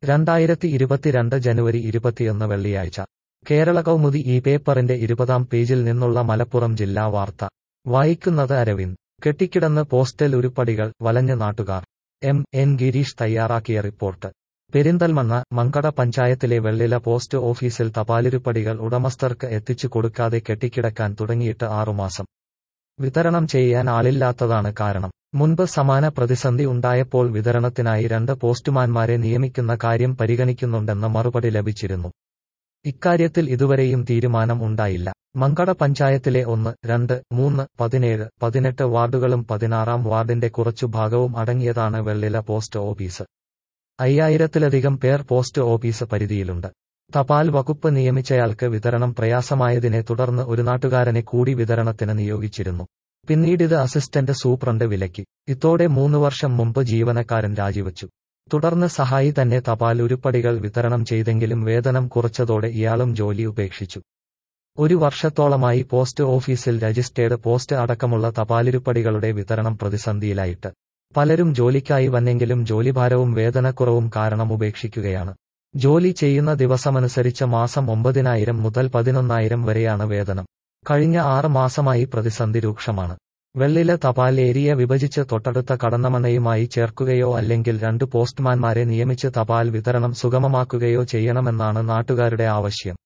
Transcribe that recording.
രണ്ടായിരത്തി ഇരുപത്തിരണ്ട് ജനുവരി ഇരുപത്തിയൊന്ന് വെള്ളിയാഴ്ച കേരള കൗമുദി ഈ പേപ്പറിന്റെ ഇരുപതാം പേജിൽ നിന്നുള്ള മലപ്പുറം ജില്ലാ വാർത്ത വായിക്കുന്നത് അരവിന്ദ് കെട്ടിക്കിടന്ന് പോസ്റ്റൽ ഉരുപ്പടികൾ വലഞ്ഞ നാട്ടുകാർ എം എൻ ഗിരീഷ് തയ്യാറാക്കിയ റിപ്പോർട്ട് പെരിന്തൽമണ്ണ മങ്കട പഞ്ചായത്തിലെ വെള്ളില പോസ്റ്റ് ഓഫീസിൽ തപാലിരുപ്പടികൾ ഉടമസ്ഥർക്ക് എത്തിച്ചു കൊടുക്കാതെ കെട്ടിക്കിടക്കാൻ തുടങ്ങിയിട്ട് ആറുമാസം വിതരണം ചെയ്യാൻ ആളില്ലാത്തതാണ് കാരണം മുൻപ് സമാന പ്രതിസന്ധി ഉണ്ടായപ്പോൾ വിതരണത്തിനായി രണ്ട് പോസ്റ്റുമാൻമാരെ നിയമിക്കുന്ന കാര്യം പരിഗണിക്കുന്നുണ്ടെന്ന മറുപടി ലഭിച്ചിരുന്നു ഇക്കാര്യത്തിൽ ഇതുവരെയും തീരുമാനം ഉണ്ടായില്ല മങ്കട പഞ്ചായത്തിലെ ഒന്ന് രണ്ട് മൂന്ന് പതിനേഴ് പതിനെട്ട് വാർഡുകളും പതിനാറാം വാർഡിന്റെ കുറച്ചു ഭാഗവും അടങ്ങിയതാണ് വെള്ളില പോസ്റ്റ് ഓഫീസ് അയ്യായിരത്തിലധികം പേർ പോസ്റ്റ് ഓഫീസ് പരിധിയിലുണ്ട് തപാൽ വകുപ്പ് നിയമിച്ചയാൾക്ക് വിതരണം പ്രയാസമായതിനെ തുടർന്ന് ഒരു നാട്ടുകാരനെ കൂടി വിതരണത്തിന് നിയോഗിച്ചിരുന്നു പിന്നീടിത് അസിസ്റ്റന്റ് സൂപ്രണ്ട് വിലക്കി ഇതോടെ മൂന്നു വർഷം മുമ്പ് ജീവനക്കാരൻ രാജിവച്ചു തുടർന്ന് സഹായി തന്നെ തപാൽ ഉരുപ്പടികൾ വിതരണം ചെയ്തെങ്കിലും വേതനം കുറച്ചതോടെ ഇയാളും ജോലി ഉപേക്ഷിച്ചു ഒരു വർഷത്തോളമായി പോസ്റ്റ് ഓഫീസിൽ രജിസ്റ്റേർഡ് പോസ്റ്റ് അടക്കമുള്ള തപാലിരുപ്പടികളുടെ വിതരണം പ്രതിസന്ധിയിലായിട്ട് പലരും ജോലിക്കായി വന്നെങ്കിലും ജോലിഭാരവും വേതനക്കുറവും കാരണം ഉപേക്ഷിക്കുകയാണ് ജോലി ചെയ്യുന്ന ദിവസമനുസരിച്ച് മാസം ഒമ്പതിനായിരം മുതൽ പതിനൊന്നായിരം വരെയാണ് വേതനം കഴിഞ്ഞ ആറ് മാസമായി പ്രതിസന്ധി രൂക്ഷമാണ് വെള്ളിലെ തപാൽ ഏരിയ വിഭജിച്ച് തൊട്ടടുത്ത കടന്നമണയുമായി ചേർക്കുകയോ അല്ലെങ്കിൽ രണ്ട് പോസ്റ്റ്മാൻമാരെ നിയമിച്ച് തപാൽ വിതരണം സുഗമമാക്കുകയോ ചെയ്യണമെന്നാണ് നാട്ടുകാരുടെ ആവശ്യം